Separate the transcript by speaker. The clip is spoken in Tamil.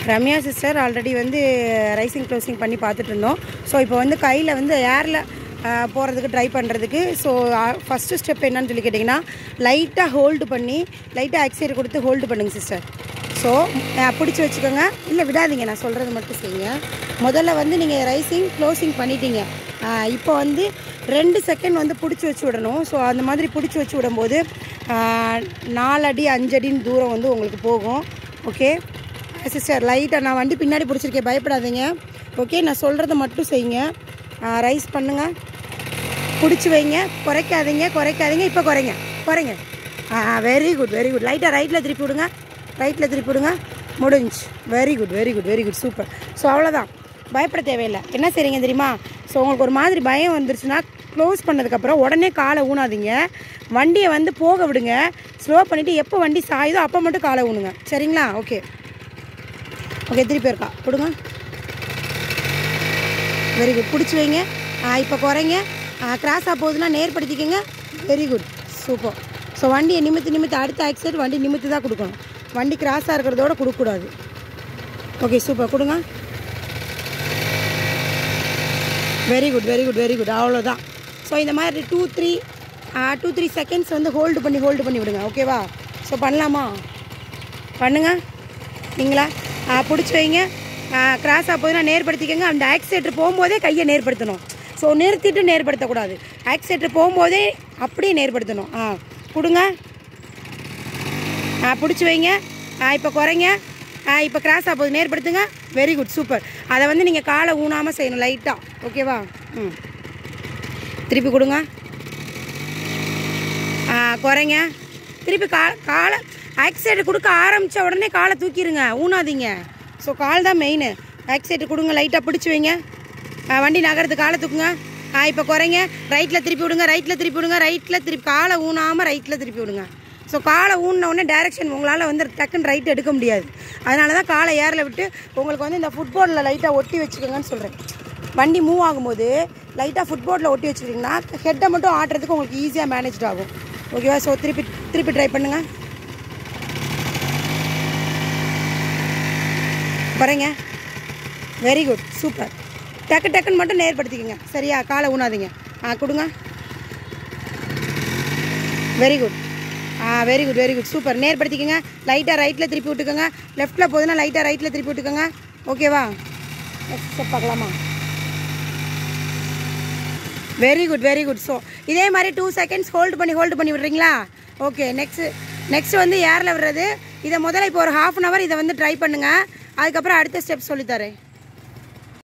Speaker 1: ரம்யா சிஸ்டர் ஆல்ரெடி வந்து ரைசிங் க்ளோசிங் பண்ணி பார்த்துட்டு இருந்தோம் ஸோ இப்போ வந்து கையில் வந்து ஏரில் போகிறதுக்கு ட்ரை பண்ணுறதுக்கு ஸோ ஃபஸ்ட்டு ஸ்டெப் என்னன்னு சொல்லி கேட்டிங்கன்னா லைட்டாக ஹோல்டு பண்ணி லைட்டாக எக்ஸைட் கொடுத்து ஹோல்டு பண்ணுங்க சிஸ்டர் ஸோ பிடிச்சி வச்சுக்கோங்க இல்லை விடாதீங்க நான் சொல்கிறது மட்டும் செய்யுங்க முதல்ல வந்து நீங்கள் ரைசிங் க்ளோசிங் பண்ணிட்டீங்க ஆஹ் இப்போ வந்து ரெண்டு செகண்ட் வந்து பிடிச்சி வச்சு விடணும் ஸோ அந்த மாதிரி பிடிச்சி வச்சு விடும்போது ஆஹ் நாலு அடி அஞ்சு அடின்னு தூரம் வந்து உங்களுக்கு போகும் ஓகே சிஸ்டர் லைட்டாக நான் வண்டி பின்னாடி பிடிச்சிருக்கேன் பயப்படாதீங்க ஓகே நான் சொல்கிறத மட்டும் செய்யுங்க ரைஸ் பண்ணுங்கள் பிடிச்சி வைங்க குறைக்காதீங்க குறைக்காதீங்க இப்போ குறைங்க குறைங்க ஆ வெரி குட் வெரி குட் லைட்டாக ரைட்டில் திருப்பி விடுங்க ரைட்டில் திருப்பி விடுங்க முடிஞ்சு very good very good very good super so அவ்வளோதான் பயப்பட தேவையில்லை என்ன செய்றீங்க தெரியுமா ஸோ உங்களுக்கு ஒரு மாதிரி பயம் வந்துருச்சுன்னா க்ளோஸ் பண்ணதுக்கப்புறம் உடனே காலை ஊனாதீங்க வண்டியை வந்து போக விடுங்க ஸ்லோ பண்ணிவிட்டு எப்போ வண்டி சாயுதோ அப்போ மட்டும் காலை ஊனுங்க சரிங்களா ஓகே ஓகே திருப்பி இருக்கா கொடுங்க வெரி குட் பிடிச்சி வைங்க இப்போ குறைங்க கிராஸாக போகுதுன்னா நேர்படுத்திக்கங்க வெரி குட் சூப்பர் ஸோ வண்டியை நிமித்து நிமித்து அடுத்த ஆக்சைடு வண்டி நிமித்து தான் கொடுக்கணும் வண்டி கிராஸாக இருக்கிறதோட கொடுக்கக்கூடாது ஓகே சூப்பர் கொடுங்க very good very good very good அவ்வளோதான் ஸோ இந்த மாதிரி two three two three seconds வந்து ஹோல்டு பண்ணி ஹோல்டு பண்ணி விடுங்க ஓகேவா ஸோ பண்ணலாமா பண்ணுங்க நீங்களா பிடிச்சி வைங்க கிராஸாக போதுனா நேர்படுத்திக்கங்க அந்த ஆக்சிலேட்டர் போகும்போதே கையை நேர்படுத்தணும் ஸோ நிறுத்திட்டு நேர்படுத்தக்கூடாது ஆக்சிலேட்டர் போகும்போதே அப்படியே நேர்படுத்தணும் ஆ கொடுங்க ஆ பிடிச்சி வைங்க ஆ இப்போ குறைங்க ஆ இப்போ கிராஸ் ஆகுது நேர்படுத்துங்க வெரி குட் சூப்பர் அதை வந்து நீங்கள் காலை ஊனாமல் செய்யணும் லைட்டாக ஓகேவா ம் திருப்பி கொடுங்க ஆ குறைங்க திருப்பி கா காலை ஆக்சிடென்ட் கொடுக்க ஆரம்பித்த உடனே காலை தூக்கிடுங்க ஊனாதீங்க ஸோ கால் தான் மெயின் ஆக்சிடென்ட் கொடுங்க லைட்டாக பிடிச்சி வைங்க ஆ, வண்டி நகரத்து காலை தூக்குங்க ஆ இப்போ குறைங்க ரைட்டில் திருப்பி விடுங்க ரைட்டில் திருப்பி விடுங்க ரைட்டில் திருப்பி காலை ஊனாமல் ரைட்டில் திருப்பி விடுங்க ஸோ காலை ஊனின உடனே டைரெக்ஷன் உங்களால் வந்து டக்குன்னு ரைட் எடுக்க முடியாது அதனால தான் காலை ஏரில் விட்டு உங்களுக்கு வந்து இந்த ஃபுட்போர்டில் லைட்டாக ஒட்டி வச்சுக்கோங்கன்னு சொல்கிறேன் வண்டி மூவ் ஆகும்போது லைட்டாக ஃபுட்போர்டில் ஒட்டி வச்சுக்கிட்டிங்கன்னா ஹெட்டை மட்டும் ஆட்டுறதுக்கு உங்களுக்கு ஈஸியாக மேனேஜ் ஆகும் ஓகேவா ஸோ திருப்பி திருப்பி ட்ரை பண்ணுங்கள் பாருங்க வெரி குட் சூப்பர் டக்கு டக்குன்னு மட்டும் நேர்படுத்திக்கங்க சரியா காலை ஊனாதீங்க ஆ கொடுங்க வெரி குட் ஆ very good very good super நேர்படுத்திக்கங்க லைட்டாக ரைட்டில் திருப்பி விட்டுக்கோங்க லெஃப்ட்டில் போகுதுன்னா லைட்டாக ரைட்டில் திருப்பி விட்டுக்கோங்க ஓகேவா நெக்ஸ்ட் ஸ்டெப் பார்க்கலாமா very good very good so இதே மாதிரி டூ செகண்ட்ஸ் ஹோல்டு பண்ணி ஹோல்டு பண்ணி விடுறீங்களா ஓகே நெக்ஸ்ட் நெக்ஸ்ட் வந்து ஏரில் விடுறது இதை முதல்ல இப்போ ஒரு ஹாஃப் அன் ஹவர் இதை வந்து ட்ரை பண்ணுங்கள் அதுக்கப்புறம் அடுத்த ஸ்டெப் சொல்லித்தரேன்